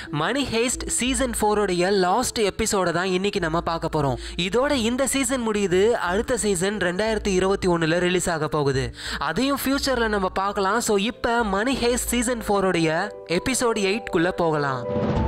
மணி ஹேஸ்ட் season ஃபோரோடைய last எபிசோட தான் இன்னைக்கு நம்ம பார்க்க போறோம் இதோட இந்த சீசன் முடியுது அடுத்த சீசன் ரெண்டாயிரத்தி இருபத்தி ஒண்ணுல ரிலீஸ் ஆக போகுது அதையும் ஃபியூச்சர்ல நம்ம பார்க்கலாம் ஸோ இப்போ மணி ஹேஸ்ட் சீசன் ஃபோரோடைய எபிசோட் எயிட்குள்ள போகலாம்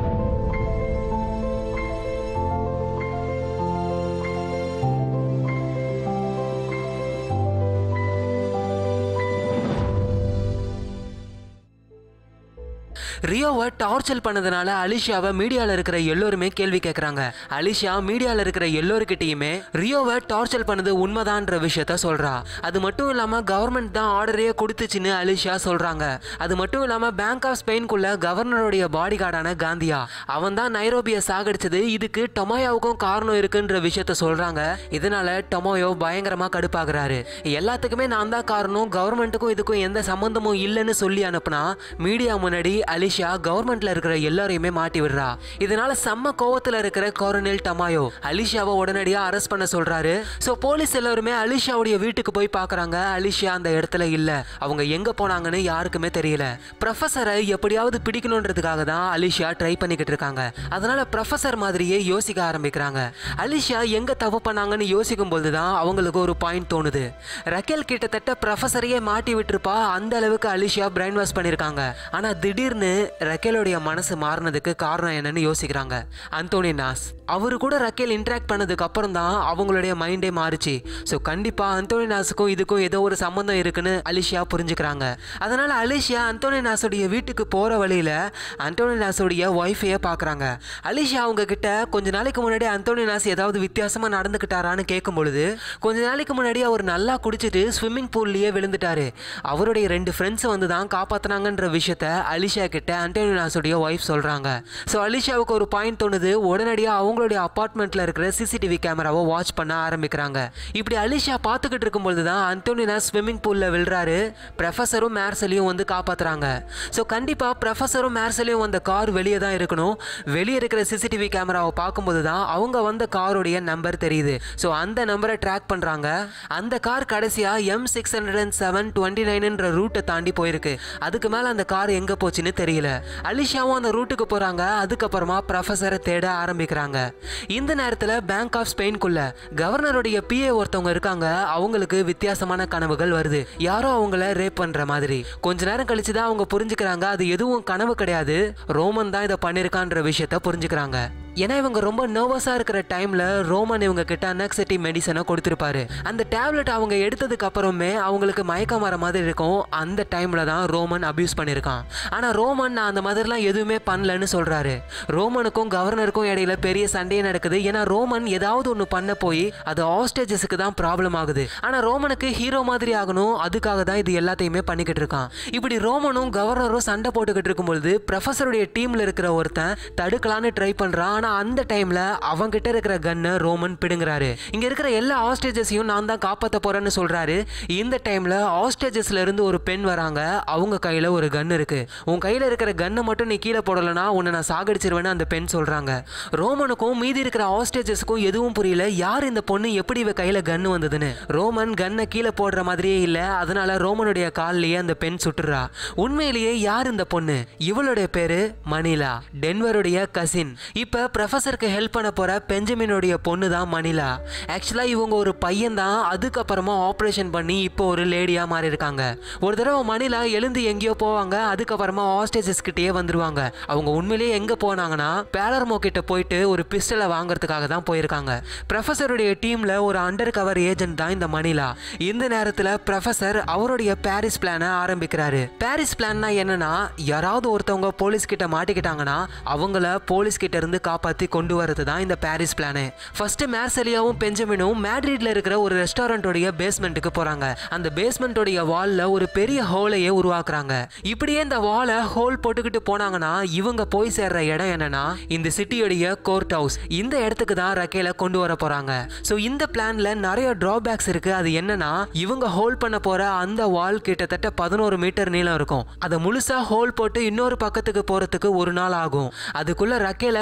ரியோவை டார்ச்சர் பண்ணதுனால அலிஷாவை மீடியாவில் இருக்கிற எல்லோருமே கேள்வி கேட்குறாங்க அலிஷா மீடியாவில் இருக்கிற எல்லோருக்கிட்டையுமே ரியோவை டார்ச்சர் பண்ணது உண்மைதான்ற விஷயத்த சொல்றா அது மட்டும் இல்லாமல் கவர்மெண்ட் தான் ஆர்டரே கொடுத்துச்சுன்னு அலிஷா சொல்றாங்க அது மட்டும் இல்லாமல் பேங்க் ஆஃப் ஸ்பெயின்குள்ள கவர்னருடைய பாடி கார்டான காந்தியா அவன் தான் நைரோபியை சாகடிச்சது இதுக்கு டொமோயோவுக்கும் காரணம் இருக்குன்ற விஷயத்த சொல்றாங்க இதனால டொமோயோ பயங்கரமா கடுப்பாகிறாரு எல்லாத்துக்குமே நான் தான் காரணம் கவர்மெண்ட்டுக்கும் இதுக்கும் எந்த சம்பந்தமும் இல்லைன்னு சொல்லி அனுப்புனா மீடியா முன்னாடி அலிஷா கவர்மெண்ட்ல இருக்கிற எல்லாரையுமே மாட்டி விடுறா இதனால செம்ம கோவத்துல இருக்கிற கோரனல் டமாயோ அலிஷாவை உடனடியா அரெஸ்ட் பண்ண சொல்றாரு சோ போலீஸ் எல்லாருமே அலிஷாவுடைய வீட்டுக்கு போய் பார்க்கறாங்க அலிஷா அந்த இடத்துல இல்ல அவங்க எங்க போனாங்கன்னு யாருக்குமே தெரியல ப்ரொஃபஸரை எப்படியாவது பிடிக்கணுன்றதுக்காக தான் அலிஷா ட்ரை பண்ணிக்கிட்டு இருக்காங்க அதனால ப்ரொஃபஸர் மாதிரியே யோசிக்க ஆரம்பிக்கிறாங்க அலிஷா எங்க தப்பு பண்ணாங்கன்னு யோசிக்கும் போது தான் அவங்களுக்கு ஒரு பாயிண்ட் தோணுது ரக்கேல் கிட்டத்தட்ட ப்ரொஃபஸரையே மாட்டி விட்டுருப்பா அந்த அளவுக்கு அலிஷா பிரைன் வாஷ் பண்ணியிருக்காங்க ஆனா திடீர்னு ரக்கேலுடைய மனசு மாறினதுக்கு காரணம் என்னன்னு யோசிக்கிறாங்க அந்தோனி நாஸ் அவரு கூட ரக்கேல் இன்ட்ராக்ட் பண்ணதுக்கு அப்புறம் தான் அவங்களுடைய மைண்டே மாறுச்சு ஸோ கண்டிப்பா அந்தோனி நாஸுக்கும் இதுக்கும் ஏதோ ஒரு சம்மந்தம் இருக்குன்னு அலிஷியா புரிஞ்சுக்கிறாங்க அதனால அலிஷியா அந்தோனி நாஸுடைய வீட்டுக்கு போற வழியில அந்தோனி நாஸுடைய ஒய்ஃபையே பார்க்குறாங்க அலிஷியா அவங்க கிட்ட கொஞ்ச நாளைக்கு முன்னாடி அந்தோனி நாஸ் ஏதாவது வித்தியாசமா நடந்துக்கிட்டாரான்னு கேட்கும் பொழுது கொஞ்ச நாளைக்கு முன்னாடி அவர் நல்லா குடிச்சிட்டு ஸ்விம்மிங் பூல்லையே விழுந்துட்டாரு அவருடைய ரெண்டு ஃப்ரெண்ட்ஸ் வந்து தான் காப்பாத்தினாங்கன்ற விஷயத்த அலிஷா கிட்ட அண்டோனினாஸுடைய ஒய்ஃப் சொல்றாங்க ஸோ அலிஷாவுக்கு ஒரு பாயிண்ட் தோணுது உடனடியாக அவங்களுடைய அப்பார்ட்மெண்ட்ல இருக்கிற சிசிடிவி கேமராவை வாட்ச் பண்ண ஆரம்பிக்கிறாங்க இப்படி அலிஷா பார்த்துக்கிட்டு இருக்கும்பொழுது தான் அந்தோனினா ஸ்விம்மிங் பூல்ல விழுறாரு ப்ரொஃபஸரும் மேர்சலையும் வந்து காப்பாத்துறாங்க ஸோ கண்டிப்பாக ப்ரொஃபஸரும் மேர்சலையும் வந்த கார் வெளியே தான் இருக்கணும் வெளியே இருக்கிற சிசிடிவி கேமராவை பார்க்கும்போது தான் அவங்க வந்த காருடைய நம்பர் தெரியுது ஸோ அந்த நம்பரை ட்ராக் பண்ணுறாங்க அந்த கார் கடைசியாக M six hundred and seven twenty நைனுன்ற ரூட்டை தாண்டி போயிருக்கு அதுக்கு மேலே அந்த கார் எங்கே போச்சுன்னு தெரியல அலிஷாவும் அந்த ரூட்டுக்கு போகிறாங்க அதுக்கப்புறமா ப்ரொஃபஸரை தேட ஆரம்பிக்கிறாங்க இந்த நேரத்தில் பேங்க் ஆஃப் ஸ்பெயின்குள்ள கவர்னருடைய பிஏ ஒருத்தவங்க இருக்காங்க அவங்களுக்கு வித்தியாசமான கனவுகள் வருது யாரோ அவங்கள ரேப் பண்ணுற மாதிரி கொஞ்ச நேரம் கழிச்சு தான் அவங்க புரிஞ்சுக்கிறாங்க அது எதுவும் கனவு கிடையாது ரோமன் தான் இதை பண்ணியிருக்கான்ற விஷயத்த புரிஞ்சுக்கிறாங்க ஏன்னா இவங்க ரொம்ப நர்வஸாக இருக்கிற டைமில் ரோமன் இவங்க கிட்ட அனக்சிட்டி மெடிசனை கொடுத்துருப்பாரு அந்த டேப்லெட் அவங்க எடுத்ததுக்கு அப்புறமே அவங்களுக்கு மயக்கம் வர மாதிரி இருக்கும் அந்த டைமில் தான் ரோமன் அபியூஸ் பண்ணியிருக்கான் ஆனால் ரோமன் நான் அந்த மாதிரிலாம் எதுவுமே பண்ணலன்னு சொல்கிறாரு ரோமனுக்கும் கவர்னருக்கும் இடையில பெரிய சண்டையே நடக்குது ஏன்னா ரோமன் ஏதாவது ஒன்று பண்ண போய் அது ஆஸ்டேஜஸுக்கு தான் ப்ராப்ளம் ஆகுது ஆனால் ரோமனுக்கு ஹீரோ மாதிரி ஆகணும் அதுக்காக தான் இது எல்லாத்தையுமே பண்ணிக்கிட்டு இருக்கான் இப்படி ரோமனும் கவர்னரும் சண்டை போட்டுக்கிட்டு இருக்கும்பொழுது ப்ரொஃபஸருடைய டீமில் இருக்கிற ஒருத்தன் தடுக்கலான்னு ட்ரை பண்ணுறான் ஆனால் அந்த டைமில் அவங்கிட்ட இருக்கிற கன்னை ரோமன் பிடுங்குறாரு இங்கே இருக்கிற எல்லா ஆஸ்டேஜஸையும் நான் தான் காப்பாற்ற போகிறேன்னு சொல்கிறாரு இந்த டைமில் ஆஸ்டேஜஸ்ல இருந்து ஒரு பெண் வராங்க அவங்க கையில் ஒரு கன் இருக்கு உன் கையில் இருக்கிற கன்னை மட்டும் நீ கீழே போடலைன்னா உன்னை நான் சாகடிச்சிருவேன்னு அந்த பெண் சொல்கிறாங்க ரோமனுக்கும் மீதி இருக்கிற ஆஸ்டேஜஸ்க்கும் எதுவும் புரியல யார் இந்த பொண்ணு எப்படி இவ கையில் கன் வந்ததுன்னு ரோமன் கன்னை கீழே போடுற மாதிரியே இல்லை அதனால ரோமனுடைய கால்லையே அந்த பெண் சுட்டுறா உண்மையிலேயே யார் இந்த பொண்ணு இவளுடைய பேரு மணிலா டென்வருடைய கசின் இப்போ ப்ரொஃபஸருக்கு ஹெல்ப் பண்ண போற பெஞ்சமினுடைய பொண்ணு தான் மணிலா ஆக்சுவலாக இவங்க ஒரு பையன் தான் அதுக்கப்புறமா ஆப்ரேஷன் பண்ணி இப்போ ஒரு லேடியா மாறி இருக்காங்க ஒரு தடவை மணிலா எழுந்து எங்கேயோ போவாங்க அதுக்கப்புறமா ஹாஸ்டேஜஸ் கிட்டேயே வந்துருவாங்க அவங்க உண்மையிலேயே எங்க போனாங்கன்னா பேலர்மோ கிட்ட போயிட்டு ஒரு பிஸ்டலை வாங்குறதுக்காக தான் போயிருக்காங்க ப்ரொஃபஸருடைய டீம்ல ஒரு அண்டர் கவர் ஏஜென்ட் தான் இந்த மணிலா இந்த நேரத்தில் ப்ரொஃபஸர் அவருடைய பாரிஸ் பிளானை ஆரம்பிக்கிறாரு பாரிஸ் பிளான்னா என்னன்னா யாராவது ஒருத்தவங்க போலீஸ் கிட்ட மாட்டிக்கிட்டாங்கன்னா அவங்கள போலீஸ் கிட்ட இருந்து காப்பாத்தி கொண்டு வரது தான் இந்த பாரிஸ் பிளானு ஃபர்ஸ்ட் மேர்சலியாவும் பெஞ்சமினும் மேட்ரிட்ல இருக்கிற ஒரு ரெஸ்டாரண்டோடைய பேஸ்மெண்ட்டுக்கு போறாங்க அந்த பேஸ்மெண்ட்டோடைய வால்ல ஒரு பெரிய ஹோலையே உருவாக்குறாங்க இப்படியே இந்த வாலை ஹோல் போட்டுக்கிட்டு போனாங்கன்னா இவங்க போய் சேர்ற இடம் என்னன்னா இந்த சிட்டியோடைய கோர்ட் ஹவுஸ் இந்த இடத்துக்கு தான் ரக்கேல கொண்டு வர போறாங்க ஸோ இந்த பிளான்ல நிறைய டிராபேக்ஸ் இருக்கு அது என்னன்னா இவங்க ஹோல் பண்ண போற அந்த வால் கிட்டத்தட்ட பதினோரு மீட்டர் நீளம் இருக்கும் அதை முழுசா ஹோல் போட்டு இன்னொரு பக்கத்துக்கு போறதுக்கு ஒரு நாள் ஆகும் அதுக்குள்ள ரக்கேல கோர்ட்டுக்கு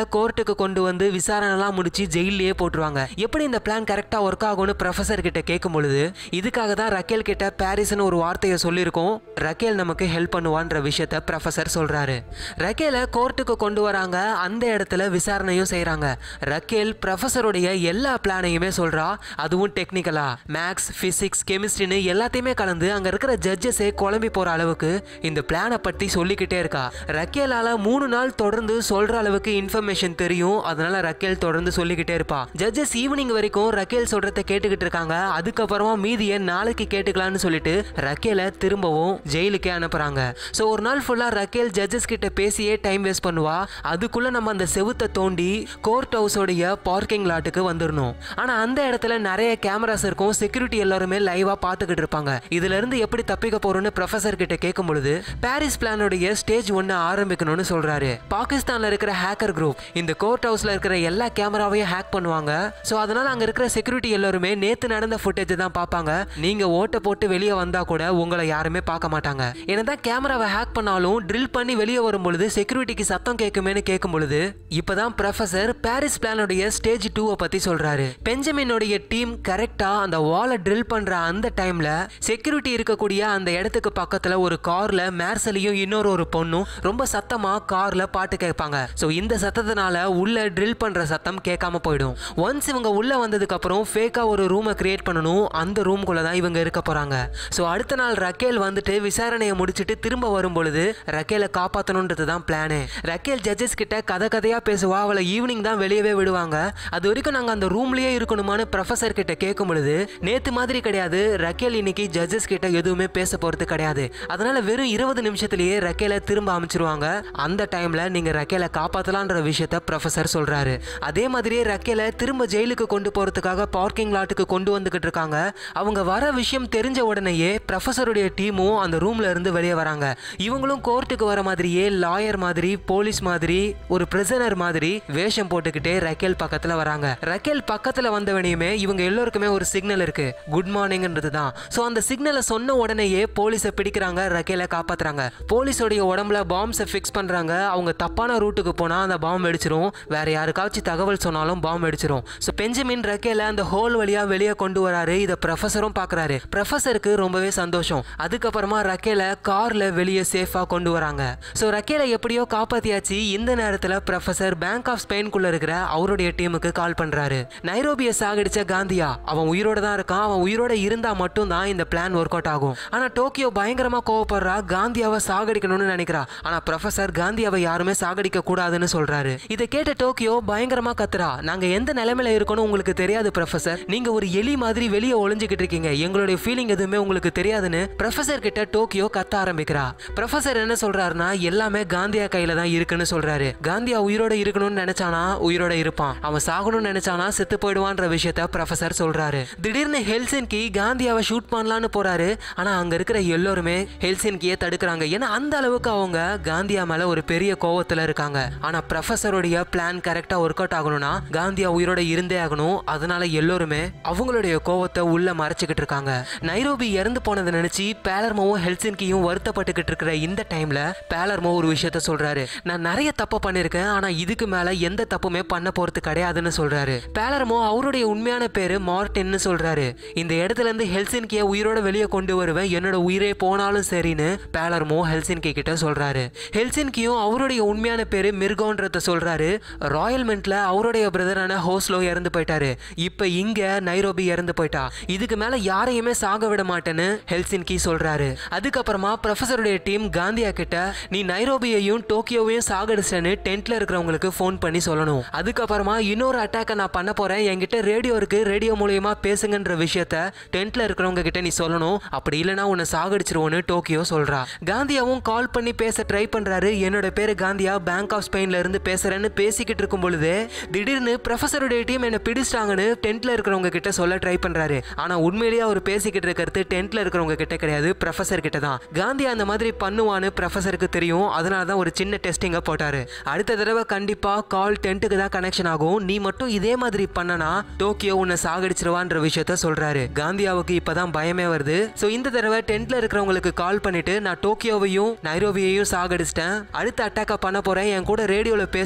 கோர்ட்டுக்கு கொண்டு வந்து விசாரணைலாம் முடிச்சு ஜெயிலே போட்டுருவாங்க எப்படி இந்த பிளான் கரெக்டா ஒர்க் ஆகும்னு ப்ரொஃபசர் கிட்ட கேட்கும் பொழுது இதுக்காக தான் ரக்கேல் கிட்ட பாரிஸ்னு ஒரு வார்த்தையை சொல்லியிருக்கோம் ரக்கேல் நமக்கு ஹெல்ப் பண்ணுவான்ற விஷயத்த ப்ரொஃபசர் சொல்றாரு ரக்கேலை கோர்ட்டுக்கு கொண்டு வராங்க அந்த இடத்துல விசாரணையும் செய்றாங்க ரக்கேல் ப்ரொஃபஸருடைய எல்லா பிளானையுமே சொல்றா அதுவும் டெக்னிக்கலா மேக்ஸ் பிசிக்ஸ் கெமிஸ்ட்ரின்னு எல்லாத்தையுமே கலந்து அங்க இருக்கிற ஜட்ஜஸே குழம்பி போற அளவுக்கு இந்த பிளானை பத்தி சொல்லிக்கிட்டே இருக்கா ரக்கேலால மூணு நாள் தொடர்ந்து சொல்ற அளவுக்கு இன்ஃபர்மேஷன் தெரியும் அதனால ரக்கேல் தொடர்ந்து சொல்லிக்கிட்டே இருப்பா ஜட்ஜஸ் ஈவினிங் வரைக்கும் ரக்கேல் சொல்றத கேட்டுக்கிட்டு இருக்காங்க அதுக்கப்புறமா மீதியை நாளைக்கு கேட்டுக்கலாம்னு சொல்லிட்டு ரக்கேலை திரும்பவும் ஜெயிலுக்கே அனுப்புறாங்க ஸோ ஒரு நாள் ஃபுல்லா ரக்கேல் ஜட்ஜஸ் கிட்ட பேசியே டைம் வேஸ்ட் பண்ணுவா அதுக்குள்ள நம்ம அந்த செவுத்தை தோண்டி கோர்ட் ஹவுஸோடைய பார்க்கிங் லாட்டுக்கு வந்துடணும் ஆனா அந்த இடத்துல நிறைய கேமராஸ் இருக்கும் செக்யூரிட்டி எல்லாருமே லைவா பார்த்துக்கிட்டு இருப்பாங்க இதுல இருந்து எப்படி தப்பிக்க போறோம்னு ப்ரொஃபசர் கிட்ட கேட்கும் பொழுது பாரிஸ் பிளானுடைய ஸ்டேஜ் ஒன்னு ஆரம்பிக்கணும்னு சொல்றாரு பாகிஸ்தான்ல இருக்கிற ஹேக்கர் குரூப் இந்த கோர்ட் ஹவுஸ்ல இருக்கிற எல்லா கேமராவையும் ஹேக் பண்ணுவாங்க ஸோ அதனால அங்க இருக்கிற செக்யூரிட்டி எல்லாருமே நேத்து நடந்த ஃபுட்டேஜ் தான் பார்ப்பாங்க நீங்க ஓட்ட போட்டு வெளியே வந்தா கூட உங்களை யாருமே பார்க்க மாட்டாங்க என்னதான் கேமராவை ஹேக் பண்ணாலும் ட்ரில் பண்ணி வெளியே வரும் பொழுது செக்யூரிட்டிக்கு சத்தம் கேட்குமேனு கேட்கும் பொழுது இப்பதான் ப்ரொஃபசர் பாரிஸ் பிளானுடைய ஸ்டேஜ் டூவை பத்தி சொல்றாரு பெஞ்சமினுடைய டீம் கரெக்டா அந்த வாலை ட்ரில் பண்ற அந்த டைம்ல செக்யூரிட்டி இருக்கக்கூடிய அந்த இடத்துக்கு பக்கத்துல ஒரு கார்ல மேர்சலியும் இன்னொரு ஒரு பொண்ணும் ரொம்ப சத்தமா கார்ல பாட்டு கேட்பாங்க ஸோ இந்த சத்தத்தினால உள்ள ட்ரில் பண்ற சத்தம் கேட்காம போயிடும் ஒன்ஸ் இவங்க உள்ள வந்ததுக்கு அப்புறம் ஃபேக்கா ஒரு ரூமை கிரியேட் பண்ணணும் அந்த ரூம்குள்ள தான் இவங்க இருக்க போறாங்க ஸோ அடுத்த நாள் ரக்கேல் வந்துட்டு விசாரணையை முடிச்சிட்டு திரும்ப வரும் பொழுது ரக்கேலை காப்பாற்றணுன்றது தான் பிளானு ரக்கேல் ஜட்ஜஸ் கிட்ட கதை கதையா பேசுவா அவளை ஈவினிங் தான் வெளியவே விடுவாங்க அது வரைக்கும் நாங்க அந்த ரூம்லயே இருக்கணுமான்னு ப்ரொஃபசர் கிட்ட கேட்கும் பொழுது நேத்து மாதிரி கிடையாது ரக்கேல் இன்னைக்கு ஜட்ஜஸ் கிட்ட எதுவுமே பேச போறது கிடையாது அதனால வெறும் இருபது நிமிஷத்திலேயே ரக்கேலை திரும்ப அமைச்சிருவாங்க அந்த டைம்ல நீங்க ரக்கேலை காப்பாத்தலான்ற விஷயத்த ப்ரொஃபசர் சொல்றாரு அதே மாதிரியே ரக்கேலை திரும்ப ஜெயிலுக்கு கொண்டு போறதுக்காக பார்க்கிங் லாட்டுக்கு கொண்டு வந்துகிட்டு இருக்காங்க அவங்க வர விஷயம் தெரிஞ்ச உடனேயே ப்ரொஃபசருடைய டீமும் அந்த ரூம்ல இருந்து வெளியே வராங்க இவங்களும் கோர்ட்டுக்கு வர மாதிரியே லாயர் மாதிரி போலீஸ் மாதிரி ஒரு பிரிசனர் மாதிரி வேஷம் போட்டுக்கிட்டே ரக்கேல் பக்கத்துல வராங்க ரக்கேல் பக்கத்துல வந்தவனையுமே இவங்க எல்லோருக்குமே ஒரு சிக்னல் இருக்கு குட் மார்னிங்ன்றது தான் ஸோ அந்த சிக்னலை சொன்ன உடனேயே போலீஸை பிடிக்கிறாங்க ரக்கேலை காப்பாத்துறாங்க போலீஸோடைய உடம்புல பாம்ஸை ஃபிக்ஸ் பண்றாங்க அவங்க தப்பான ரூட்டுக்கு போனா அந்த பாம் வெடிச்சிரும் வேற யாருக்காச்சும் தகவல் சொன்னாலும் பாம் வெடிச்சிரும் ஸோ பெஞ்சமின் ரக்கேல அந்த ஹோல் வழியா வெளியே கொண்டு வராரு இதை ப்ரொஃபஸரும் பார்க்கறாரு ப்ரொஃபஸருக்கு ரொம்பவே சந்தோஷம் அதுக்கப்புறமா ரக்கேல கார்ல வெளியே சேஃபா கொண்டு வராங்க ஸோ ரக்கேல எப்படியோ காப்பாத்தியாச்சு இந்த நேரத்தில் ப்ரொஃபசர் பேங்க் ஆஃப் ஸ்பெயின்குள்ள இருக்கிற அவருடைய டீமுக்கு கால் பண்றாரு நைரோபியை சாகடிச்ச காந்தியா அவன் உயிரோட தான் இருக்கான் அவன் உயிரோட இருந்தா மட்டும் தான் இந்த பிளான் ஒர்க் அவுட் ஆகும் ஆனா டோக்கியோ பயங்கரமா கோவப்படுறா காந்தியாவை சாகடிக்கணும்னு நினைக்கிறா ஆனா ப்ரொஃபசர் காந்தியாவை யாருமே சாகடிக்க கூடாதுன்னு சொல்றாரு இதை கேட்ட டோக்கியோ பயங்கரமா கத்துறா நாங்க எந்த நிலைமையில இருக்கணும் உங்களுக்கு தெரியாது ப்ரொஃபசர் நீங்க ஒரு எலி மாதிரி வெளியே ஒளிஞ்சுக்கிட்டு இருக்கீங்க எங்களுடைய ஃபீலிங் எதுவுமே உங்களுக்கு தெரியாதுன்னு ப்ரொஃபசர் கிட்ட டோக்கியோ கத்த ஆரம்பிக்கிறா ப்ரொஃபசர் என்ன சொல்றாருன்னா எல்லாமே காந்தியா கையில தான் இருக்குன்னு சொல்றாரு காந்தியா உயிரோட இருக்கணும்னு நினைச்சானா உயிரோட இருப்பான் அவன் சாகணும்னு நினைச்சானா செத்து போயிடுவான்ற விஷயத்த ப்ரொஃபசர் சொல்றாரு திடீர்னு ஹெல்சின்கி காந்தியாவை ஷூட் பண்ணலான்னு போறாரு ஆனா அங்க இருக்கிற எல்லோருமே ஹெல்சின்கியை தடுக்கிறாங்க ஏன்னா அந்த அளவுக்கு அவங்க காந்தியா மேல ஒரு பெரிய கோவத்துல இருக்காங்க ஆனா ப்ரொஃபசருடைய பிளான் கரெக்டா ஒர்க் அவுட் ஆகணும்னா காந்தியா உயிரோட இருந்தே ஆகணும் அதனால எல்லோருமே அவங்களுடைய கோவத்தை உள்ள மறைச்சுக்கிட்டு இருக்காங்க நைரோபி இறந்து போனதை நினைச்சு பேலர்மோவும் ஹெல்சின்கியும் வருத்தப்பட்டுக்கிட்டு இருக்கிற இந்த டைம்ல பேலர்மோ ஒரு விஷயத்த சொல்றாரு நான் நிறைய தப்பு பண்ணிருக்கேன் ஆனா இதுக்கு மேல எந்த தப்புமே பண்ண போறது கிடையாதுன்னு சொல்றாரு பேலர்மோ அவருடைய உண்மையான பேரு மார்டின்னு சொல்றாரு இந்த இடத்துல இருந்து ஹெல்சின்கியை உயிரோட வெளியே கொண்டு வருவேன் என்னோட உயிரே போனாலும் சரின்னு பேலர்மோ ஹெல்சின்கி கிட்ட சொல்றாரு ஹெல்சின்கியும் அவருடைய உண்மையான பேரு மிர்கோன்றத சொல்றாரு ராயல் மின்ட்ல அவருடைய பிரதரான ஹோஸ்லோ இறந்து போயிட்டாரு இப்ப இங்க நைரோபி இறந்து போயிட்டா இதுக்கு மேல யாரையுமே சாக விட மாட்டேன்னு ஹெல்சின்கி சொல்றாரு அதுக்கப்புறமா ப்ரொஃபசருடைய டீம் காந்தியா கிட்ட நீ நைரோபியையும் டோக்கியோவையும் சாகடிச்சேன்னு டென்ட்ல இருக்கிறவங்களுக்கு ஃபோன் பண்ணி சொல்லணும் அதுக்கப்புறமா இன்னொரு அட்டாக்கை நான் பண்ண போறேன் என்கிட்ட ரேடியோ இருக்கு ரேடியோ மூலியமா பேசுங்கன்ற விஷயத்த டென்ட்ல இருக்கிறவங்க கிட்ட நீ சொல்லணும் அப்படி இல்லைன்னா உன்னை சாகடிச்சிருவோன்னு டோக்கியோ சொல்றா காந்தியாவும் கால் பண்ணி பேச ட்ரை பண்றாரு என்னோட பேரு காந்தியா பேங்க் ஆஃப் ஸ்பெயின்ல இருந்து பேசுறேன்னு பேசிக்கிட்டு இருக்கும் பொழுது திடீர்னு ப்ரொஃபசருடைய டீம் என்ன பிடிச்சிட்டாங்கன்னு டென்ட்ல இருக்கிறவங்க கிட்ட சொல்ல ட்ரை பண்றாரு ஆனா உண்மையிலேயே அவர் பேசிக்கிட்டு இருக்கிறது டென்ட்ல இருக்கிறவங்க கிட்ட கிடையாது ப்ரொஃபசர் கிட்ட தான் காந்தி அந்த மாதிரி பண்ணுவான்னு ப்ரொஃபசருக்கு தெரியும் அதனால தான் ஒரு சின்ன டெஸ்டிங்கை போட்டாரு அடுத்த தடவை கண்டிப்பா கால் டென்ட்டுக்கு தான் கனெக்ஷன் ஆகும் நீ மட்டும் இதே மாதிரி பண்ணனா டோக்கியோ உன்னை சாகடிச்சிருவான்ற விஷயத்த சொல்றாரு காந்தியாவுக்கு இப்பதான் பயமே வருது ஸோ இந்த தடவை டென்ட்ல இருக்கிறவங்களுக்கு கால் பண்ணிட்டு நான் டோக்கியோவையும் நைரோபியையும் சாகடிச்சிட்டேன் அடுத்த அட்டாக்கை பண்ண போறேன் என் கூட ரேடியோல பேசுங்கன்னு சொல்றாரு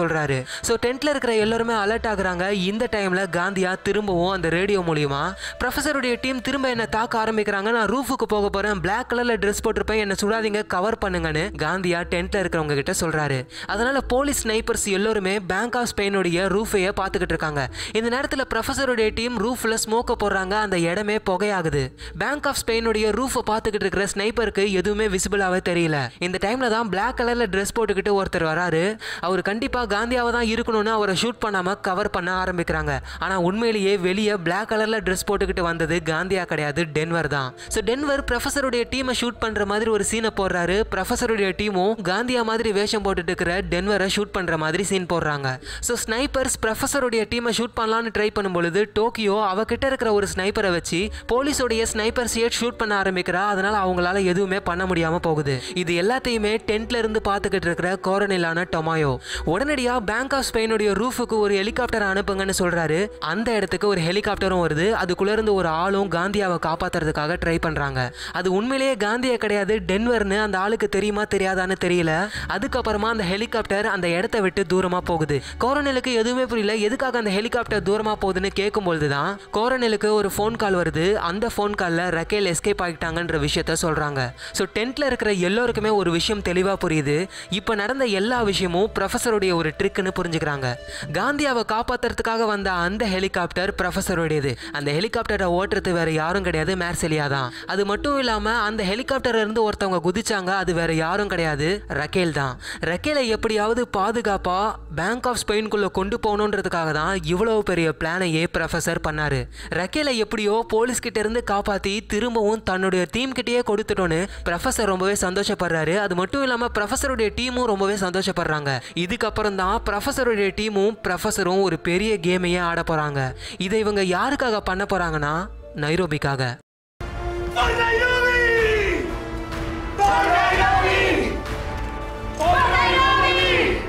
சொல்றாரு ஸோ டென்ட்ல இருக்கிற எல்லாருமே அலர்ட் ஆகுறாங்க இந்த டைம்ல காந்தியா திரும்பவும் அந்த ரேடியோ மூலியமா ப்ரொஃபஸருடைய டீம் திரும்ப என்ன தாக்க ஆரம்பிக்கிறாங்க நான் ரூஃபுக்கு போக போறேன் பிளாக் கலர்ல ட்ரெஸ் போட்டிருப்பேன் என்ன சுடாதீங்க கவர் பண்ணுங்கன்னு காந்தியா டென்ட்ல இருக்கிறவங்க கிட்ட சொல்றாரு அதனால போலீஸ் ஸ்னைப்பர்ஸ் எல்லாருமே பேங்க் ஆஃப் ஸ்பெயினுடைய ரூஃபைய பார்த்துக்கிட்டு இருக்காங்க இந்த நேரத்தில் ப்ரொஃபஸருடைய டீம் ரூஃப்ல ஸ்மோக்க போடுறாங்க அந்த இடமே புகையாகுது பேங்க் ஆஃப் ஸ்பெயினுடைய ரூஃபை பார்த்துக்கிட்டு இருக்கிற ஸ்னைப்பருக்கு எதுவுமே விசிபிளாவே தெரியல இந்த டைம்ல தான் பிளாக் கலர்ல ட்ரெஸ் போட்டுக்கிட்டு ஒருத்தர் வராரு அவர் கண்டிப்பா காந்தியாவை தான் இருக்கணும்னு அவரை ஷூட் பண்ணாம கவர் பண்ண ஆரம்பிக்கிறாங்க ஆனா உண்மையிலேயே வெளியே பிளாக் கலர்ல ட்ரெஸ் போட்டுக்கிட்டு வந்தது காந்தியா கிடையாது டென்வர் தான் ஸோ டென்வர் ப்ரொஃபஸருடைய டீமை ஷூட் பண்ற மாதிரி ஒரு சீனை போடுறாரு ப்ரொஃபஸருடைய டீமும் காந்தியா மாதிரி வேஷம் போட்டுட்டு இருக்கிற டென்வரை ஷூட் பண்ற மாதிரி சீன் போடுறாங்க ஸோ ஸ்னைப்பர்ஸ் ப்ரொஃபஸருடைய டீமை ஷூட் பண்ணலாம்னு ட்ரை பண்ணும்பொழுது டோக்கியோ அவகிட்ட இருக்கிற ஒரு ஸ்னைப்பரை வச்சு போலீஸோடைய ஸ்னைப்பர்ஸையே ஷூட் பண்ண ஆரம்பிக்கிறா அதனால அவங்களால எதுவுமே பண்ண முடியாம போகுது இது எல்லாத்தையுமே டென்ட்ல இருந்து பார்த்துக்கிட்டு இருக்கிற கோரனிலான டொமாயோ உடனடியா பேங்க் ஆஃப் ஸ்பெயினுடைய ரூஃபுக்கு ஒரு ஹெலிகாப்டர் அனுப்புங்கன்னு சொல்றாரு அந்த இடத்துக்கு ஒரு ஹெலிகாப்டரும் வருது அதுக்குள்ள இருந்து ஒரு ஆளும் காந்தியாவை காப்பாத்துறதுக்காக ட்ரை பண்றாங்க அது உண்மையிலேயே காந்தியா கிடையாது டென்வர்னு அந்த ஆளுக்கு தெரியுமா தெரியாதான்னு தெரியல அதுக்கப்புறமா அந்த ஹெலிகாப்டர் அந்த இடத்த விட்டு தூரமா போகுது கோரனலுக்கு எதுவுமே புரியல எதுக்காக அந்த ஹெலிகாப்டர் தூரமா போகுதுன்னு கேட்கும்பொழுது தான் கோரனலுக்கு ஒரு ஃபோன் கால் வருது அந்த ஃபோன் காலில் ரக்கேல் எஸ்கேப் ஆகிட்டாங்கன்ற விஷயத்த சொல்றாங்க ஸோ டென்ட்ல இருக்கிற எல்லோருக்குமே ஒரு விஷயம் தெளிவா புரியுது இப்போ நடந்த எல்லா விஷயமும் ப்ரொஃபஸருடைய ஒரு ட்ரிக்னு புரிஞ்சுக்கிறாங்க காந்தியாவை காப்பாத்துறதுக்காக வந்த அந்த ஹெலிகாப்டர் ப்ரொஃபஸருடையது அந்த ஹெலிகாப்டரை ஓட்டுறது வேற யாரும் கிடையாது மேர்செலியா தான் அது மட்டும் இல்லாம அந்த ஹெலிகாப்டர்ல இருந்து ஒருத்தவங்க குதிச்சாங்க அது வேற யாரும் கிடையாது ரக்கேல் தான் ரக்கேலை எப்படியாவது பாதுகாப்பா பேங்க் ஆஃப் ஸ்பெயின்குள்ள கொண்டு போகணுன்றதுக்காக தான் இவ்வளவு பெரிய பிளானையே ப்ரொஃபஸர் பண்ணாரு ரக்கேலை எப்படியோ போலீஸ் கிட்ட இருந்து காப்பாத்தி திரும்பவும் தன்னுடைய டீம் கிட்டயே கொடுத்துட்டோன்னு ப்ரொஃபஸர் ரொம்பவே சந்தோஷப்படுறாரு அது மட்டும் இல்லாம ப்ரொஃபஸருடைய டீமும் ரொம்பவே சந்தோஷப்படுறாங்க இதுக்கப்புறம் தான் ப்ரொஃபஸருடைய டீமும் ப்ரொஃபஸரும் ஒரு பெரிய கேமையே ஆட போறாங்க இதை இவங்க யாருக்காக பண்ண போறாங்கன்னா நைரோபிக்காக For Nairobi! For Nairobi! For Nairobi!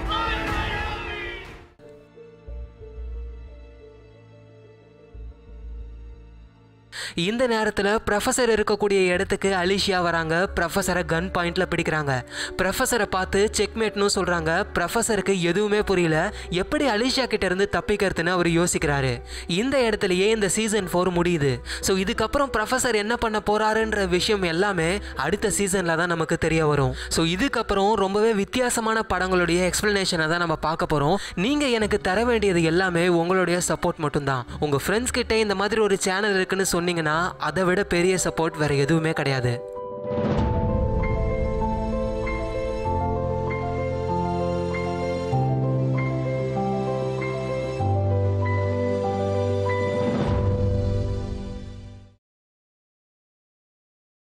இந்த நேரத்தில் ப்ரொஃபஸர் இருக்கக்கூடிய இடத்துக்கு அலிஷியா வராங்க ப்ரொஃபஸரை கன் பாயிண்ட்ல பிடிக்கிறாங்க ப்ரொஃபஸரை பார்த்து செக்மேட்னு சொல்றாங்க ப்ரொஃபஸருக்கு எதுவுமே புரியல எப்படி அலிஷியா கிட்ட இருந்து தப்பிக்கிறதுன்னு அவர் யோசிக்கிறாரு இந்த இடத்துலயே இந்த சீசன் ஃபோர் முடியுது ஸோ இதுக்கப்புறம் ப்ரொஃபஸர் என்ன பண்ண போறாருன்ற விஷயம் எல்லாமே அடுத்த சீசன்ல தான் நமக்கு தெரிய வரும் ஸோ இதுக்கப்புறம் ரொம்பவே வித்தியாசமான படங்களுடைய எக்ஸ்பிளனேஷனை தான் நம்ம பார்க்க போறோம் நீங்க எனக்கு தர வேண்டியது எல்லாமே உங்களுடைய சப்போர்ட் மட்டும்தான் உங்க ஃப்ரெண்ட்ஸ் கிட்ட இந்த மாதிரி ஒரு சேனல் இருக்குன்னு சொன்னீங்கன்னா அதை விட பெரிய சப்போர்ட் வேற எதுவுமே கிடையாது